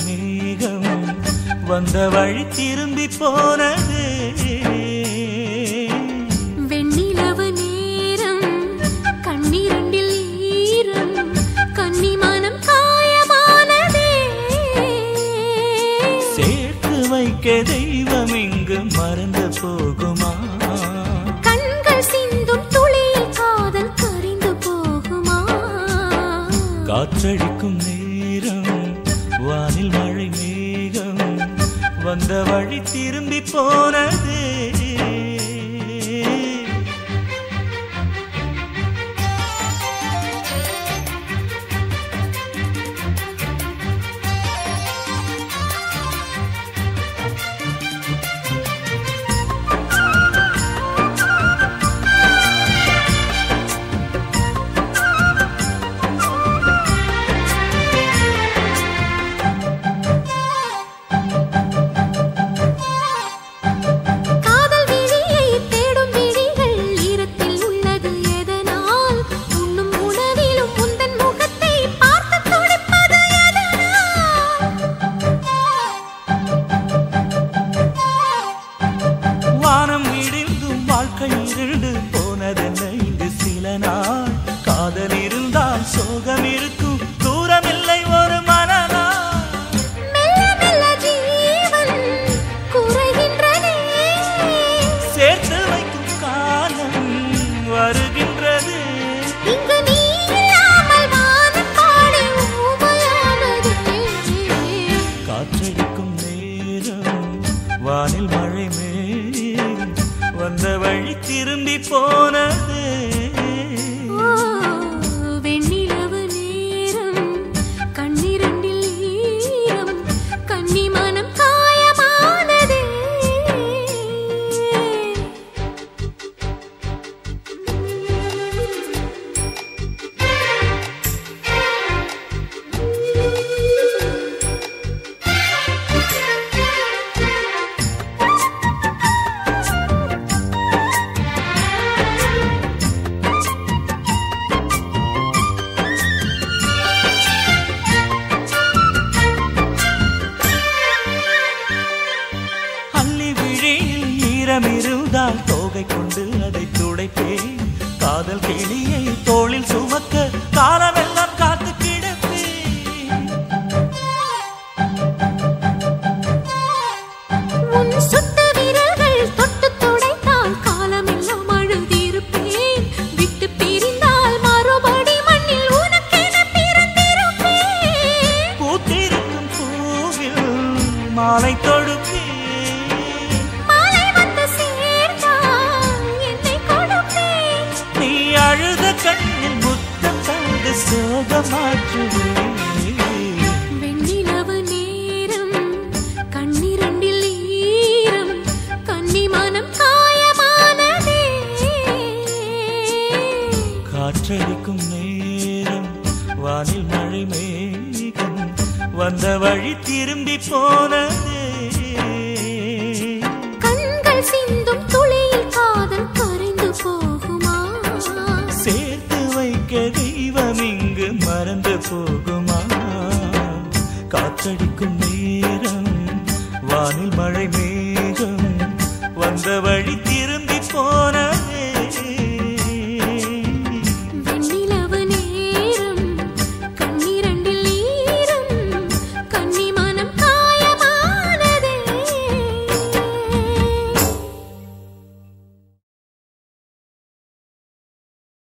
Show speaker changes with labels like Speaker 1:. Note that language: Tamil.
Speaker 1: மேகம் வந்த வழி திரும்பி போனது
Speaker 2: வெண்ணிலவு நேரம் கண்ணிரண்டில் ஈரம் கன்னிமனம் காயமானதே
Speaker 1: சேர்த்து வைக்க தெய்வம் இங்கு மறந்து போகுமா
Speaker 2: கண்கள் சிந்தும் துளியில் காதல் கரிந்து போகுமா
Speaker 1: காற்றடிக்கும் நேரம் வானில் மழை மேகம் வந்த வழி திரும்பி போனது
Speaker 2: காதல் விழியை தேடும் விழிகள் ஈரத்தில் உள்ளது எதனால் உண்ணும் உணவிலும் உந்தன் முகத்தை பார்த்து துடிப்பது
Speaker 1: வானம் இடிந்தும் வாழ்க்கை இருண்டு போனதென்ன இங்கு சில நாள் காதல் இருந்தால் சோகம் இருக்கும் தூரமில்லை ஒரு மனநாள்
Speaker 2: மெல்ல மெல்ல ஜீவன் குறைகின்றதே
Speaker 1: சேர்த்து வைக்கும் காலம் வருகின்றது
Speaker 2: இங்கு நீ இல்லாமல் வானம் பாடி ஊமையானதே
Speaker 1: காற்றடிக்கும் நேரம் வானில் மழை மேல் வந்த வழி திரும்பி போனது
Speaker 2: ஓ, வெண்ணிலவு நேரம் கண்ணிரண்டில் ஈரம் கன்னிமனம் காயமானதே
Speaker 1: அள்ளி விழியில் ஈரம் இருந்தால் தோகை கொண்டு அதை துடைப்பேன் காதல் கிளியை தோளில் சுமக்க காலமெல்லாம் காத்து கிடப்பேன்
Speaker 2: உன் சுத்த விரல்கள் தொட்டு துடைத்தால் காலமெல்லாம் அழுதிருப்பேன் விட்டு பிரிந்தால் மறுபடி மண்ணில் உனக்கென பிறந்திருப்பேன்
Speaker 1: பூத்திருக்கும் பூவில் மாலை தொடுப்பேன்
Speaker 2: மாலை வந்து சேர்ந்தால் என்னை கொடுப்பேன்
Speaker 1: நீ அழுத கண்ணில் முத்தம் தந்து சோகமாற்றுவேன்
Speaker 2: வெண்ணிலவு நேரம் கண்ணிரண்டில் ஈரம் கன்னிமனம் காயமானதே
Speaker 1: காற்றடிக்கும் நேரம் வானில் மழை மேகம் வந்த வழி திரும்பி போனது
Speaker 2: கண்கள் சிந்தும் துளியில் காதல் கரைந்து போகுமா
Speaker 1: சேர்த்து வைக்க தெய்வம் இங்கு மறந்து போகுமா காற்றடிக்கும் நேரம் வானில் மழை மேகம் வந்த வழி திரும்பி போன